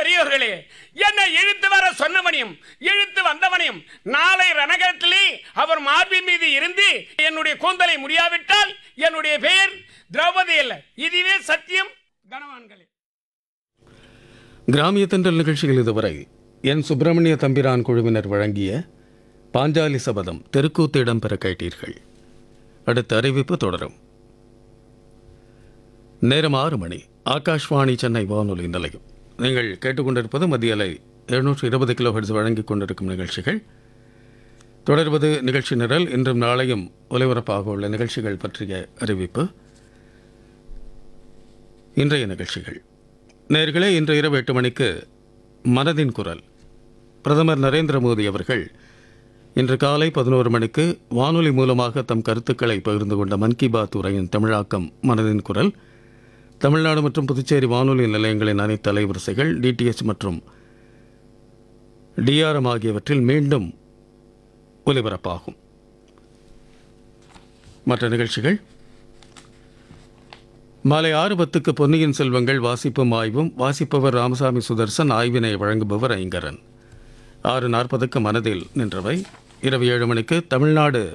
பெரியவர்களே என்னை இழுத்து வர சொன்னவனையும் இழுத்து வந்தவனையும் நாளை ரணகத்திலே அவர் மார்பின் மீது இருந்து என்னுடைய கூந்தலை முடியாவிட்டால் என்னுடைய பெயர் திரௌபதி அல்ல இதுவே சத்தியம் கனவான்களே கிராமிய தென்றல் நிகழ்ச்சியில் இதுவரை என் சுப்பிரமணிய தம்பிரான் குழுவினர் வழங்கிய பாஞ்சாலி சபதம் தெருக்கூத்து இடம்பெற கேட்டீர்கள் அடுத்த அறிவிப்பு தொடரும் நேரம் ஆறு மணி ஆகாஷ்வாணி சென்னை வானொலி நிலையம் நீங்கள் கேட்டுக்கொண்டிருப்பது மத்திய அலை எழுநூற்று இருபது கிலோ ஹெர்ட்ஸ் வழங்கிக் கொண்டிருக்கும் நிகழ்ச்சிகள் தொடர்வது நிகழ்ச்சி நிரல் இன்றும் நாளையும் ஒலிபரப்பாக உள்ள நிகழ்ச்சிகள் பற்றிய அறிவிப்பு இன்றைய நிகழ்ச்சிகள் நேர்களே இன்று இரவு எட்டு மணிக்கு மனதின் குரல் பிரதமர் நரேந்திர மோடி அவர்கள் இன்று காலை பதினோரு மணிக்கு வானொலி மூலமாக தம் கருத்துக்களை பகிர்ந்து கொண்ட மன் கி பாத் உரையின் தமிழாக்கம் மனதின் குரல் தமிழ்நாடு மற்றும் புதுச்சேரி வானொலி நிலையங்களின் அனைத்து அலைவரிசைகள் டிடிஎச் மற்றும் டிஆர்எம் ஆகியவற்றில் மீண்டும் ஒலிபரப்பாகும் மற்ற நிகழ்ச்சிகள் மாலை ஆறு பத்துக்கு பொன்னியின் செல்வங்கள் வாசிப்பும் ஆய்வும் வாசிப்பவர் ராமசாமி சுதர்சன் ஆய்வினை வழங்குபவர் ஐங்கரன் ஆறு நாற்பதுக்கு மனதில் நின்றவை இரவு ஏழு மணிக்கு தமிழ்நாடு